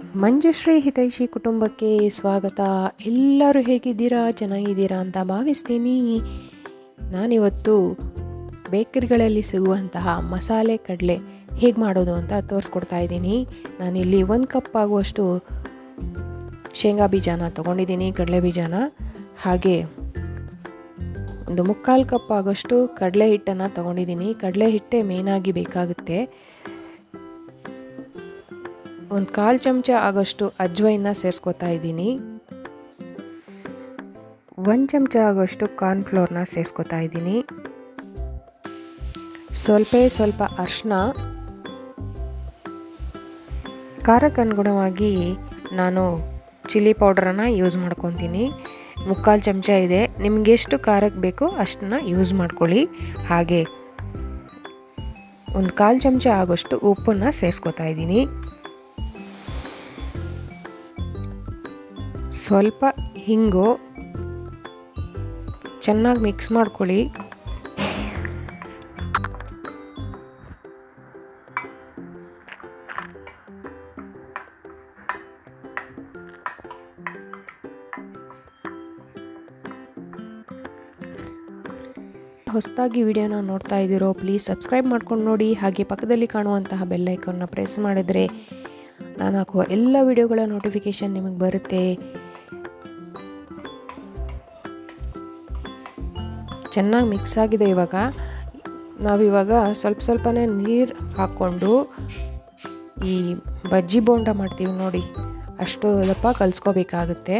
ಮಂಜುಶ್ರೀ ಹಿತೈಷಿ ಕುಟುಂಬಕ್ಕೆ ಸ್ವಾಗತ ಎಲ್ಲರೂ ಹೇಗಿದ್ದೀರಾ ಚೆನ್ನಾಗಿದ್ದೀರಾ ಅಂತ ಭಾವಿಸ್ತೀನಿ ನಾನಿವತ್ತು ಬೇಕರಿಗಳಲ್ಲಿ ಸಿಗುವಂತಹ ಮಸಾಲೆ ಕಡಲೆ ಹೇಗೆ ಮಾಡೋದು ಅಂತ ತೋರಿಸ್ಕೊಡ್ತಾ ಇದ್ದೀನಿ ನಾನಿಲ್ಲಿ ಒಂದು ಕಪ್ ಆಗುವಷ್ಟು ಶೇಂಗಾ ಬೀಜನ ತೊಗೊಂಡಿದ್ದೀನಿ ಕಡಲೆ ಬೀಜನ ಹಾಗೆ ಒಂದು ಮುಕ್ಕಾಲು ಕಪ್ ಆಗೋಷ್ಟು ಕಡಲೆ ಹಿಟ್ಟನ್ನು ತೊಗೊಂಡಿದ್ದೀನಿ ಕಡಲೆ ಹಿಟ್ಟೆ ಮೇಯ್ನಾಗಿ ಬೇಕಾಗುತ್ತೆ ಒಂದು ಕಾಲು ಚಮಚ ಆಗೋಷ್ಟು ಅಜ್ವೈನ ಸೇರಿಸ್ಕೊತಾ ಇದ್ದೀನಿ ಒಂದು ಚಮಚ ಆಗೋಷ್ಟು ಕಾರ್ನ್ಫ್ಲೋರ್ನ ಸೇರಿಸ್ಕೊತಾ ಇದ್ದೀನಿ ಸ್ವಲ್ಪ ಸ್ವಲ್ಪ ಅರ್ಶಿನ ಖಾರಕ್ಕೆ ಅನುಗುಣವಾಗಿ ನಾನು ಚಿಲ್ಲಿ ಪೌಡ್ರನ್ನು ಯೂಸ್ ಮಾಡ್ಕೊತೀನಿ ಮುಕ್ಕಾಲು ಚಮಚ ಇದೆ ನಿಮಗೆ ಎಷ್ಟು ಖಾರಕ್ಕೆ ಬೇಕೋ ಅಷ್ಟನ್ನ ಯೂಸ್ ಮಾಡ್ಕೊಳ್ಳಿ ಹಾಗೆ ಒಂದು ಕಾಲು ಚಮಚ ಆಗೋಷ್ಟು ಉಪ್ಪನ್ನು ಸೇರಿಸ್ಕೊತಾ ಇದ್ದೀನಿ ಸ್ವಲ್ಪ ಹಿಂಗು ಚೆನ್ನಾಗಿ ಮಿಕ್ಸ್ ಮಾಡ್ಕೊಳ್ಳಿ ಹೊಸದಾಗಿ ವಿಡಿಯೋನ ನೋಡ್ತಾ ಇದ್ದೀರೋ ಪ್ಲೀಸ್ ಸಬ್ಸ್ಕ್ರೈಬ್ ಮಾಡ್ಕೊಂಡು ನೋಡಿ ಹಾಗೆ ಪಕ್ಕದಲ್ಲಿ ಕಾಣುವಂತಹ ಬೆಲ್ಲೈಕನ್ನ ಪ್ರೆಸ್ ಮಾಡಿದರೆ ನಾನು ಹಾಕುವ ಎಲ್ಲ ವಿಡಿಯೋಗಳ ನೋಟಿಫಿಕೇಷನ್ ನಿಮಗೆ ಬರುತ್ತೆ ಚೆನ್ನಾಗಿ ಮಿಕ್ಸ್ ಆಗಿದೆ ಇವಾಗ ನಾವಿವಾಗ ಸ್ವಲ್ಪ ಸ್ವಲ್ಪನೇ ನೀರು ಹಾಕ್ಕೊಂಡು ಈ ಬಜ್ಜಿ ಬೋಂಡ ಮಾಡ್ತೀವಿ ನೋಡಿ ಅಷ್ಟು ದಪ್ಪ ಕಲಿಸ್ಕೋಬೇಕಾಗುತ್ತೆ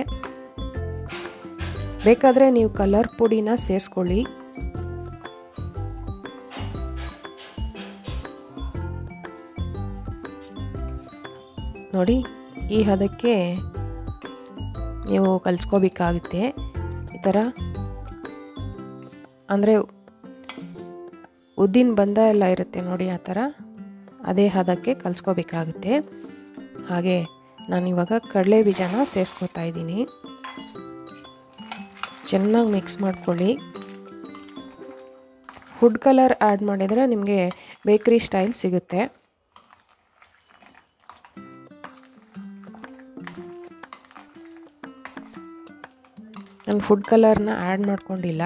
ಬೇಕಾದರೆ ನೀವು ಕಲರ್ ಪುಡಿನ ಸೇರಿಸ್ಕೊಳ್ಳಿ ನೋಡಿ ಈ ಹದಕ್ಕೆ ನೀವು ಕಲಿಸ್ಕೋಬೇಕಾಗುತ್ತೆ ಈ ಥರ ಅಂದರೆ ಉದ್ದಿನ ಬಂದ ಎಲ್ಲ ಇರುತ್ತೆ ನೋಡಿ ಆ ಥರ ಅದೇ ಹದಕ್ಕೆ ಕಲಿಸ್ಕೋಬೇಕಾಗುತ್ತೆ ಹಾಗೆ ನಾನಿವಾಗ ಕಡಲೆ ಬೀಜನ ಸೇರಿಸ್ಕೊತಾ ಇದ್ದೀನಿ ಚೆನ್ನಾಗಿ ಮಿಕ್ಸ್ ಮಾಡ್ಕೊಳ್ಳಿ ಫುಡ್ ಕಲರ್ ಆ್ಯಡ್ ಮಾಡಿದರೆ ನಿಮಗೆ ಬೇಕ್ರಿ ಸ್ಟೈಲ್ ಸಿಗುತ್ತೆ ನಾನು ಫುಡ್ ಕಲರ್ನ ಆ್ಯಡ್ ಮಾಡ್ಕೊಂಡಿಲ್ಲ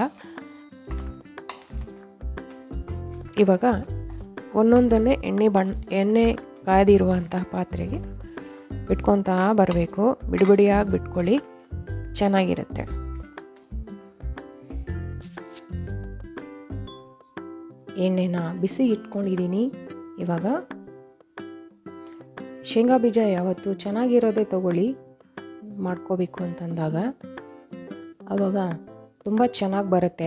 ಇವಾಗ ಒಂದೊಂದನ್ನೇ ಎಣ್ಣೆ ಬಣ್ಣ ಎಣ್ಣೆ ಕಾಯ್ದಿರುವಂತಹ ಪಾತ್ರೆಗೆ ಬಿಟ್ಕೊತಾ ಬರಬೇಕು ಬಿಡಿಬಿಡಿಯಾಗಿ ಬಿಟ್ಕೊಳ್ಳಿ ಚೆನ್ನಾಗಿರುತ್ತೆ ಎಣ್ಣೆನ ಬಿಸಿ ಇಟ್ಕೊಂಡಿದ್ದೀನಿ ಇವಾಗ ಶೇಂಗಾ ಬೀಜ ಯಾವತ್ತು ಚೆನ್ನಾಗಿರೋದೇ ತಗೊಳ್ಳಿ ಮಾಡ್ಕೋಬೇಕು ಅಂತಂದಾಗ ಆವಾಗ ತುಂಬ ಚೆನ್ನಾಗಿ ಬರುತ್ತೆ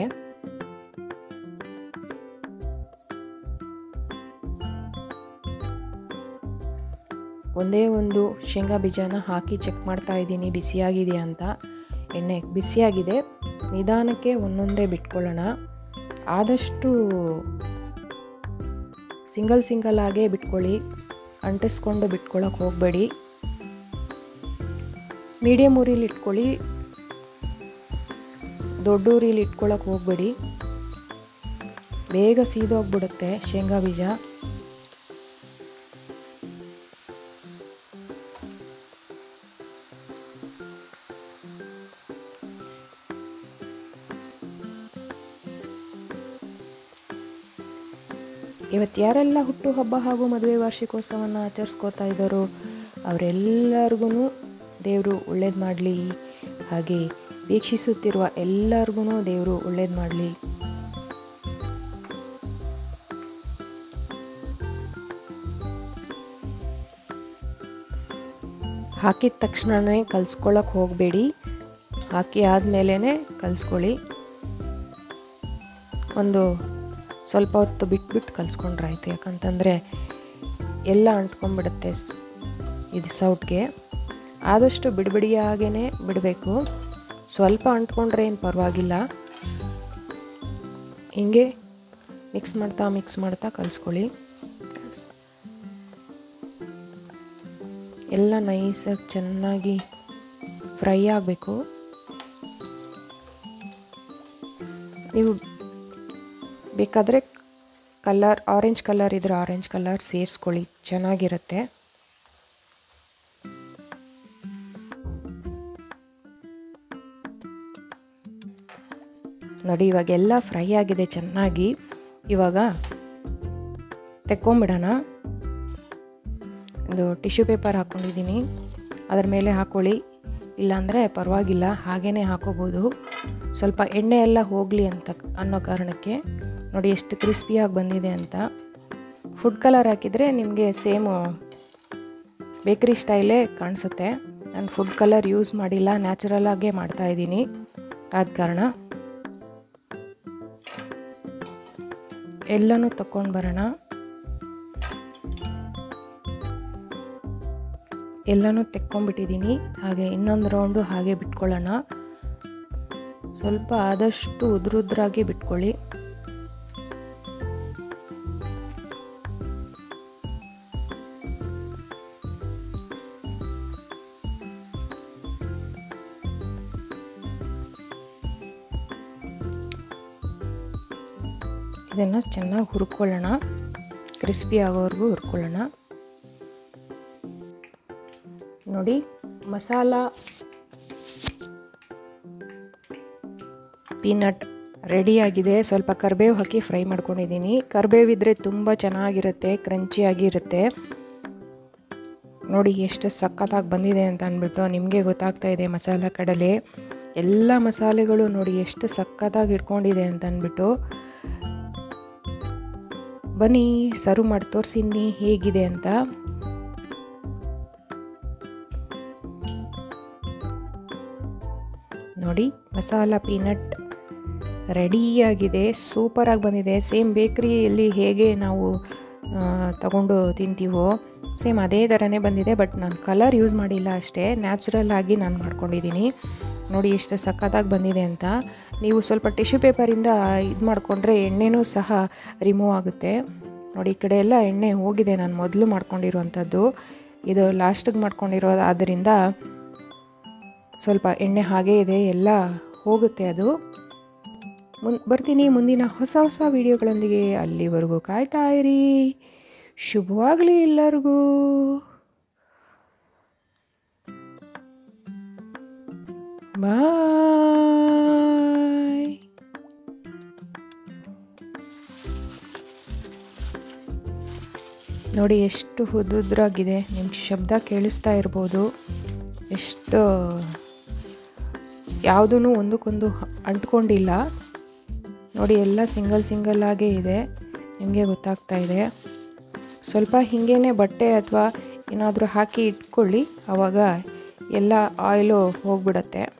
ಒಂದೇ ಒಂದು ಶೇಂಗಾ ಬೀಜನ ಹಾಕಿ ಚೆಕ್ ಮಾಡ್ತಾ ಇದ್ದೀನಿ ಬಿಸಿಯಾಗಿದೆಯಾ ಅಂತ ಎಣ್ಣೆ ಬಿಸಿಯಾಗಿದೆ ನಿಧಾನಕ್ಕೆ ಒಂದೊಂದೇ ಬಿಟ್ಕೊಳ್ಳೋಣ ಆದಷ್ಟು ಸಿಂಗಲ್ ಸಿಂಗಲ್ ಆಗೇ ಬಿಟ್ಕೊಳ್ಳಿ ಅಂಟಿಸ್ಕೊಂಡು ಬಿಟ್ಕೊಳ್ಳೋಕೆ ಹೋಗಬೇಡಿ ಮೀಡಿಯಮ್ ಊರಿಲಿ ಇಟ್ಕೊಳ್ಳಿ ದೊಡ್ಡ ಊರಿಲಿ ಇಟ್ಕೊಳ್ಳೋಕೆ ಹೋಗಬೇಡಿ ಬೇಗ ಸೀದೋಗ್ಬಿಡುತ್ತೆ ಶೇಂಗಾ ಬೀಜ ಇವತ್ತು ಯಾರೆಲ್ಲ ಹುಟ್ಟುಹಬ್ಬ ಹಾಗೂ ಮದುವೆ ವಾರ್ಷಿಕೋತ್ಸವವನ್ನು ಆಚರಿಸ್ಕೋತಾ ಇದ್ದಾರೋ ಅವರೆಲ್ಲರಿಗೂ ದೇವರು ಒಳ್ಳೇದು ಮಾಡಲಿ ಹಾಗೆ ವೀಕ್ಷಿಸುತ್ತಿರುವ ಎಲ್ಲರಿಗೂ ದೇವರು ಒಳ್ಳೇದು ಮಾಡಲಿ ಹಾಕಿದ ತಕ್ಷಣವೇ ಕಲಿಸ್ಕೊಳ್ಳೋಕೆ ಹೋಗಬೇಡಿ ಹಾಕಿ ಆದಮೇಲೆ ಕಲಿಸ್ಕೊಳ್ಳಿ ಒಂದು ಸ್ವಲ್ಪ ಹೊತ್ತು ಬಿಟ್ಬಿಟ್ಟು ಕಲಿಸ್ಕೊಂಡ್ರೆ ಆಯಿತು ಯಾಕಂತಂದರೆ ಎಲ್ಲ ಅಂಟ್ಕೊಂಡ್ಬಿಡುತ್ತೆ ಇದು ಸೌಟ್ಗೆ ಆದಷ್ಟು ಬಿಡಿಬಿಡಿಯಾಗೇ ಬಿಡಬೇಕು ಸ್ವಲ್ಪ ಅಂಟ್ಕೊಂಡ್ರೆ ಏನು ಪರವಾಗಿಲ್ಲ ಹಿಂಗೆ ಮಿಕ್ಸ್ ಮಾಡ್ತಾ ಮಿಕ್ಸ್ ಮಾಡ್ತಾ ಕಲಿಸ್ಕೊಳ್ಳಿ ಎಲ್ಲ ನೈಸಾಗಿ ಚೆನ್ನಾಗಿ ಫ್ರೈ ಆಗಬೇಕು ನೀವು ಬೇಕಾದರೆ ಕಲರ್ ಆರೆಂಜ್ ಕಲರ್ ಇದ್ರೆ ಆರೆಂಜ್ ಕಲರ್ ಸೇರಿಸ್ಕೊಳ್ಳಿ ಚೆನ್ನಾಗಿರುತ್ತೆ ನೋಡಿ ಇವಾಗ ಎಲ್ಲ ಫ್ರೈ ಆಗಿದೆ ಚೆನ್ನಾಗಿ ಇವಾಗ ತೆಕ್ಕೊಂಬಿಡೋಣ ಒಂದು ಟಿಶ್ಯೂ ಪೇಪರ್ ಹಾಕ್ಕೊಂಡಿದ್ದೀನಿ ಅದ್ರ ಮೇಲೆ ಹಾಕ್ಕೊಳ್ಳಿ ಇಲ್ಲಾಂದರೆ ಪರವಾಗಿಲ್ಲ ಹಾಗೇ ಹಾಕೋಬೋದು ಸ್ವಲ್ಪ ಎಣ್ಣೆ ಎಲ್ಲ ಹೋಗಲಿ ಅಂತ ಅನ್ನೋ ಕಾರಣಕ್ಕೆ ನೋಡಿ ಎಷ್ಟು ಕ್ರಿಸ್ಪಿಯಾಗಿ ಬಂದಿದೆ ಅಂತ ಫುಡ್ ಕಲರ್ ಹಾಕಿದರೆ ನಿಮಗೆ ಸೇಮು ಬೇಕ್ರಿ ಸ್ಟೈಲೇ ಕಾಣಿಸುತ್ತೆ ನಾನು ಫುಡ್ ಕಲರ್ ಯೂಸ್ ಮಾಡಿಲ್ಲ ನ್ಯಾಚುರಲ್ ಆಗೇ ಮಾಡ್ತಾಯಿದ್ದೀನಿ ಆದ ಕಾರಣ ಎಲ್ಲನೂ ತಗೊಂಡು ಬರೋಣ ಎಲ್ಲನೂ ತೆಕ್ಕೊಂಬಿಟ್ಟಿದ್ದೀನಿ ಹಾಗೆ ಇನ್ನೊಂದು ರೌಂಡು ಹಾಗೆ ಬಿಟ್ಕೊಳ್ಳೋಣ ಸ್ವಲ್ಪ ಆದಷ್ಟು ಉದ್ರುದ್ರಾಗಿ ಬಿಟ್ಕೊಳ್ಳಿ ಇದನ್ನು ಚೆನ್ನಾಗಿ ಹುರ್ಕೊಳ್ಳೋಣ ಕ್ರಿಸ್ಪಿ ಆಗೋವರೆಗೂ ಹುರ್ಕೊಳ್ಳೋಣ ನೋಡಿ ಮಸಾಲ ಪೀನಟ್ ರೆಡಿಯಾಗಿದೆ ಸ್ವಲ್ಪ ಕರಿಬೇವು ಹಾಕಿ ಫ್ರೈ ಮಾಡ್ಕೊಂಡಿದ್ದೀನಿ ಕರಿಬೇವಿದ್ರೆ ತುಂಬ ಚೆನ್ನಾಗಿರುತ್ತೆ ಕ್ರಂಚಿಯಾಗಿರುತ್ತೆ ನೋಡಿ ಎಷ್ಟು ಸಖತ್ತಾಗಿ ಬಂದಿದೆ ಅಂತ ಅಂದ್ಬಿಟ್ಟು ನಿಮಗೆ ಗೊತ್ತಾಗ್ತಾ ಇದೆ ಮಸಾಲ ಕಡಲೆ ಎಲ್ಲ ಮಸಾಲೆಗಳು ನೋಡಿ ಎಷ್ಟು ಸಖತ್ತಾಗಿ ಇಟ್ಕೊಂಡಿದೆ ಅಂತ ಅಂದ್ಬಿಟ್ಟು ಬನ್ನಿ ಸರ್ವ್ ಮಾಡಿ ತೋರಿಸಿನಿ ಹೇಗಿದೆ ಅಂತ ನೋಡಿ ಮಸಾಲ ಪೀನಟ್ ರೆಡಿಯಾಗಿದೆ ಸೂಪರಾಗಿ ಬಂದಿದೆ ಸೇಮ್ ಬೇಕ್ರಿಯಲ್ಲಿ ಹೇಗೆ ನಾವು ತಗೊಂಡು ತಿಂತೀವೋ ಸೇಮ್ ಅದೇ ಥರನೇ ಬಂದಿದೆ ಬಟ್ ನಾನು ಕಲರ್ ಯೂಸ್ ಮಾಡಿಲ್ಲ ಅಷ್ಟೇ ನ್ಯಾಚುರಲ್ ಆಗಿ ನಾನು ಮಾಡ್ಕೊಂಡಿದ್ದೀನಿ ನೋಡಿ ಎಷ್ಟು ಸಖತ್ತಾಗಿ ಬಂದಿದೆ ಅಂತ ನೀವು ಸ್ವಲ್ಪ ಟಿಶ್ಯೂ ಪೇಪರಿಂದ ಇದು ಮಾಡಿಕೊಂಡ್ರೆ ಎಣ್ಣೆನೂ ಸಹ ರಿಮೂವ್ ಆಗುತ್ತೆ ನೋಡಿ ಈ ಕಡೆ ಎಲ್ಲ ಎಣ್ಣೆ ಹೋಗಿದೆ ನಾನು ಮೊದಲು ಮಾಡ್ಕೊಂಡಿರುವಂಥದ್ದು ಇದು ಲಾಸ್ಟಿಗೆ ಮಾಡ್ಕೊಂಡಿರೋದು ಆದ್ದರಿಂದ ಸ್ವಲ್ಪ ಎಣ್ಣೆ ಹಾಗೇ ಇದೆ ಎಲ್ಲ ಹೋಗುತ್ತೆ ಅದು ಮುನ್ ಬರ್ತೀನಿ ಮುಂದಿನ ಹೊಸ ಹೊಸ ವಿಡಿಯೋಗಳೊಂದಿಗೆ ಅಲ್ಲಿವರೆಗೂ ಕಾಯ್ತಾ ಇರಿ ಶುಭವಾಗಲಿ ಎಲ್ಲರಿಗೂ ಬಾಯ್ ನೋಡಿ ಎಷ್ಟು ಉದುದ್ರಾಗಿದೆ ನಿಮ್ಮ ಶಬ್ದ ಕೇಳಿಸ್ತಾ ಇರ್ಬೋದು ಎಷ್ಟು ಯಾವುದೂ ಒಂದಕ್ಕೊಂದು ಅಂಟ್ಕೊಂಡಿಲ್ಲ ನೋಡಿ ಎಲ್ಲ ಸಿಂಗಲ್ ಸಿಂಗಲ್ ಆಗೇ ಇದೆ ನಿಮಗೆ ಗೊತ್ತಾಗ್ತಾ ಇದೆ ಸ್ವಲ್ಪ ಹಿಂಗೇ ಬಟ್ಟೆ ಅಥವಾ ಏನಾದರೂ ಹಾಕಿ ಇಟ್ಕೊಳ್ಳಿ ಆವಾಗ ಎಲ್ಲ ಆಯಿಲು ಹೋಗ್ಬಿಡತ್ತೆ